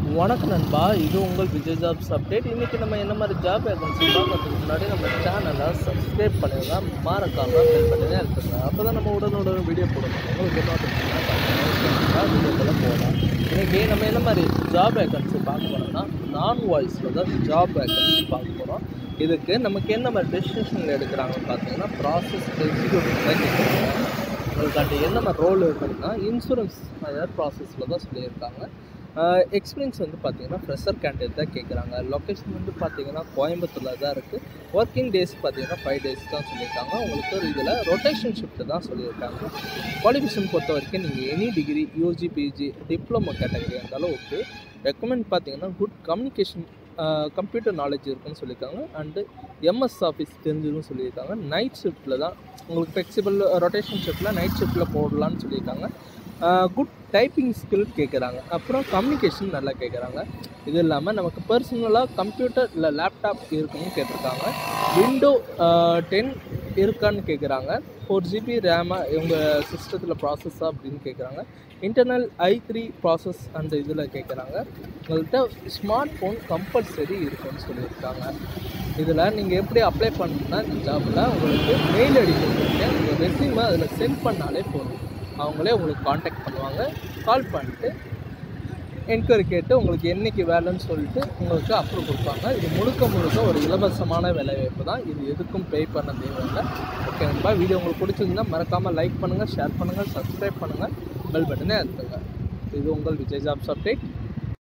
வணக்கம் நண்பா இது உங்கள் விஜய் ஜாப்ஸ் அப்டேட் இன்றைக்கி நம்ம என்ன மாதிரி ஜாப் வேகன்சி பார்க்கறதுக்கு முன்னாடி நம்ம சேனலை சப்ஸ்கிரைப் பண்ணிடுங்க மறக்காமல் பெல் பண்ணினே இருக்குங்க அப்போ தான் நம்ம உடனுடன் வீடியோ போடணும் உங்களுக்கு நோட்டிஃபிகேஷன் வீடியோக்குள்ளே போகலாம் இன்றைக்கி நம்ம என்ன மாதிரி ஜாப் வேகன்சி பார்க்க போகிறோம்னா நான் வாய்ஸில் தான் ஜாப் வேகன்சி பார்க்க போகிறோம் இதுக்கு நமக்கு என்ன மாதிரி டெசிஷன் எடுக்கிறாங்கன்னு பார்த்தீங்கன்னா ப்ராசஸ் எக்ஸிக்யூட்டிவ் தான் கேட்குறாங்க உங்களுக்கு அது என்ன மாதிரி ரோல் இருக்குன்னா இன்சூரன்ஸ் அதாவது ப்ராசஸில் தான் சொல்லியிருக்காங்க எக்ஸ்பீரியன்ஸ் வந்து பார்த்தீங்கன்னா ஃப்ரெஷர் கேண்டிடேட் தான் கேட்குறாங்க லொக்கேஷன் வந்து பார்த்தீங்கன்னா கோயம்புத்தூரில் தான் இருக்குது ஒர்க்கிங் டேஸ் பார்த்தீங்கன்னா ஃபைவ் டேஸ் தான் சொல்லியிருக்காங்க உங்களுக்கு ஒரு இதில் ரொட்டேஷன் ஷிஃப்ட் தான் சொல்லியிருக்காங்க குவாலிஃபிகேஷன் பொறுத்த வரைக்கும் நீங்கள் any degree UG PG diploma category இருந்தாலும் ஓகே ரெக்கமெண்ட் பார்த்தீங்கன்னா குட் கம்யூனிகேஷன் கம்ப்யூட்டர் நாலேஜ் இருக்குன்னு சொல்லியிருக்காங்க அண்டு எம்எஸ் ஆஃபீஸ் தெரிஞ்சதுன்னு சொல்லியிருக்காங்க நைட் ஷிஃப்ட்டில் தான் உங்களுக்கு ஃப்ளெக்சிபிள் ரொட்டேஷன் ஷிஃப்ட்டில் நைட் ஷிஃப்ட்டில் போடலான்னு சொல்லியிருக்காங்க குட் டைப்பிங் ஸ்கில் கேட்குறாங்க அப்புறம் கம்யூனிகேஷன் நல்லா கேட்குறாங்க இது இல்லாமல் நமக்கு பர்சனலாக கம்ப்யூட்டர் இல்லை லேப்டாப் இருக்குன்னு கேட்டிருக்காங்க விண்டோ டென் இருக்கான்னு கேட்குறாங்க ஃபோர் ஜிபி ரேமாக உங்கள் சிஸ்டத்தில் ப்ராசஸ்ஸா அப்படின்னு கேட்குறாங்க இன்டர்னல் ஐ த்ரீ ப்ராசஸ் அந்த இதில் கேட்குறாங்க உங்கள்கிட்ட ஸ்மார்ட் ஃபோன் கம்பல்சரி இருக்குன்னு சொல்லியிருக்காங்க இதில் நீங்கள் எப்படி அப்ளை பண்ணணும்னா இந்த ஜாபில் உங்களுக்கு மெயில் ஐடி கொடுத்துருக்கேன் உங்கள் ரெஸ்யூமை அதில் சென்ட் பண்ணாலே போதும் அவங்களே உங்களுக்கு காண்டாக்ட் பண்ணுவாங்க கால் பண்ணிட்டு என்கொயரி கேட்டு உங்களுக்கு என்றைக்கு வேலைன்னு சொல்லிட்டு உங்களுக்கு அப்ரூவ் கொடுப்பாங்க இது முழுக்க முழுக்க ஒரு இலவசமான வேலைவாய்ப்பு தான் இது எதுக்கும் பே பண்ண தேவையில்லை ஓகே நண்பா வீடியோ உங்களுக்கு பிடிச்சிருந்தா மறக்காமல் லைக் பண்ணுங்கள் ஷேர் பண்ணுங்கள் சப்ஸ்கிரைப் பண்ணுங்கள் பெல் பட்டனே அழுத்துங்க இது உங்கள் விஜய் ஜாப்ஸ் அப்டேட்